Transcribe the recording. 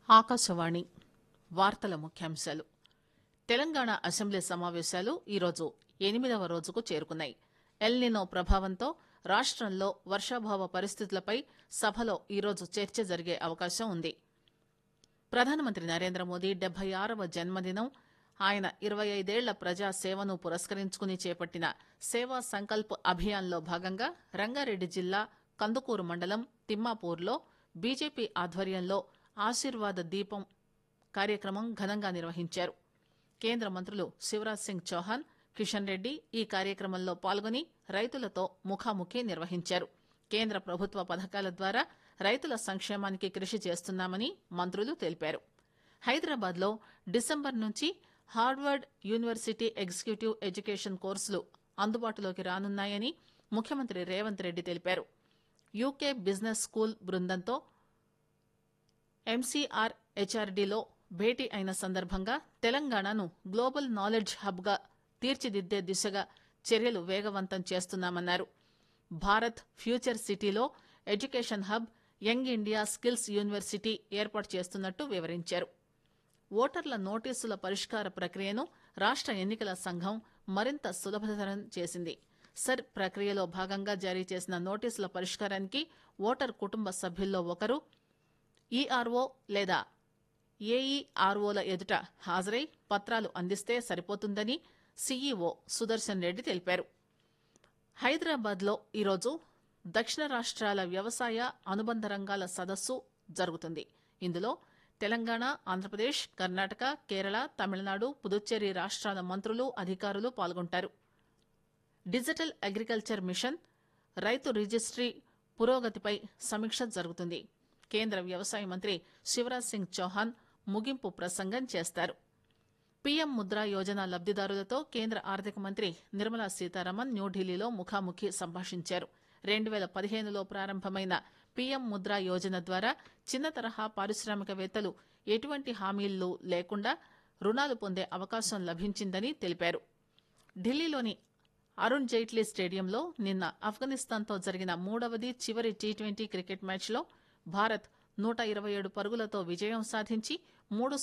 ఆకాశవాణి వార్తల ముఖ్యాంశాలు తెలంగాణ అసెంబ్లీ సమావేశాలు ఈరోజు ఎనిమిదవ రోజుకు చేరుకున్నాయి ఎల్నినో ప్రభావంతో రాష్టంలో వర్షాభావ పరిస్థితులపై సభలో ఈరోజు చర్చ జరిగే అవకాశం ఉంది ప్రధానమంత్రి నరేంద్ర మోదీ డెబ్బై ఆరవ జన్మదినం ఆయన ఇరవై ఐదేళ్ల ప్రజా సేవను పురస్కరించుకుని చేపట్టిన సేవా సంకల్ప్ అభియాన్లో భాగంగా రంగారెడ్డి జిల్లా కందుకూరు మండలం తిమ్మాపూర్లో బీజేపీ ఆధ్వర్యంలో ఆశీర్వాద దీపం కార్యక్రమం ఘనంగా నిర్వహించారు కేంద్ర మంత్రులు శివరాజ్ సింగ్ చౌహాన్ కిషన్ రెడ్డి ఈ కార్యక్రమంలో పాల్గొని రైతులతో ముఖాముఖి నిర్వహించారు కేంద్ర ప్రభుత్వ పథకాల ద్వారా రైతుల సంక్షేమానికి కృషి చేస్తున్నామని మంత్రులు తెలిపారు హైదరాబాద్ లో డిసెంబర్ నుంచి హార్వర్డ్ యూనివర్సిటీ ఎగ్జిక్యూటివ్ ఎడ్యుకేషన్ కోర్సులు అందుబాటులోకి రానున్నాయని ముఖ్యమంత్రి రేవంత్ రెడ్డి తెలిపారు యూకే బిజినెస్ స్కూల్ బృందంతో ఎంసీఆర్ హెచ్ఆర్డీలో భేటీ అయిన సందర్భంగా తెలంగాణను గ్లోబల్ నాలెడ్జ్ హబ్ గా తీర్చిదిద్దే దిశగా చర్యలు వేగవంతం చేస్తున్నామన్నారు భారత్ ఫ్యూచర్ సిటీలో education hub young India skills university ఏర్పాటు చేస్తున్నట్టు వివరించారు ఓటర్ల నోటీసుల పరిష్కార ప్రక్రియను రాష్ట ఎన్నికల సంఘం మరింత సులభతరం చేసింది సర్ ప్రక్రియలో భాగంగా జారీ చేసిన నోటీసుల పరిష్కారానికి ఓటర్ కుటుంబ సభ్యుల్లో ఒకరు ఈఆర్ఓ లేదా ఏఈఆర్ఓల ఎదుట హాజరై పత్రాలు అందిస్తే సరిపోతుందని సీఈఓ సుదర్శన్ రెడ్డి తెలిపారు హైదరాబాద్లో ఈరోజు దక్షిణ రాష్ట్రాల వ్యవసాయ అనుబంధ రంగాల సదస్సు జరుగుతుంది ఇందులో తెలంగాణ ఆంధ్రప్రదేశ్ కర్ణాటక కేరళ తమిళనాడు పుదుచ్చేరి రాష్ట్రాల మంత్రులు అధికారులు పాల్గొంటారు డిజిటల్ అగ్రికల్చర్ మిషన్ రైతు రిజిస్ట్రీ పురోగతిపై సమీక్ష జరుగుతుంది కేంద్ర వ్యవసాయ మంత్రి శివరాజ్ సింగ్ చౌహాన్ ముగింపు ప్రసంగం చేస్తారు పీఎం ముద్రా యోజన లబ్దిదారులతో కేంద్ర ఆర్థిక మంత్రి నిర్మలా సీతారామన్ న్యూఢిల్లీలో ముఖాముఖి సంభాషించారు రెండు పేల పదిహేనులో ప్రారంభమైన పీఎం ముద్రా యోజన ద్వారా చిన్న తరహా పారిశ్రామికవేత్తలు ఎటువంటి హామీలు లేకుండా రుణాలు పొందే అవకాశం లభించిందని తెలిపారు ఢిల్లీలోని అరుణ్ జైట్లీ స్టేడియంలో నిన్న ఆఫ్ఘనిస్తాన్తో జరిగిన మూడవది చివరి టీ ట్వంటీ క్రికెట్ మ్యాచ్లో భారత్ నూట ఇరవై ఏడు పరుగులతో విజయం సాధించి మూడు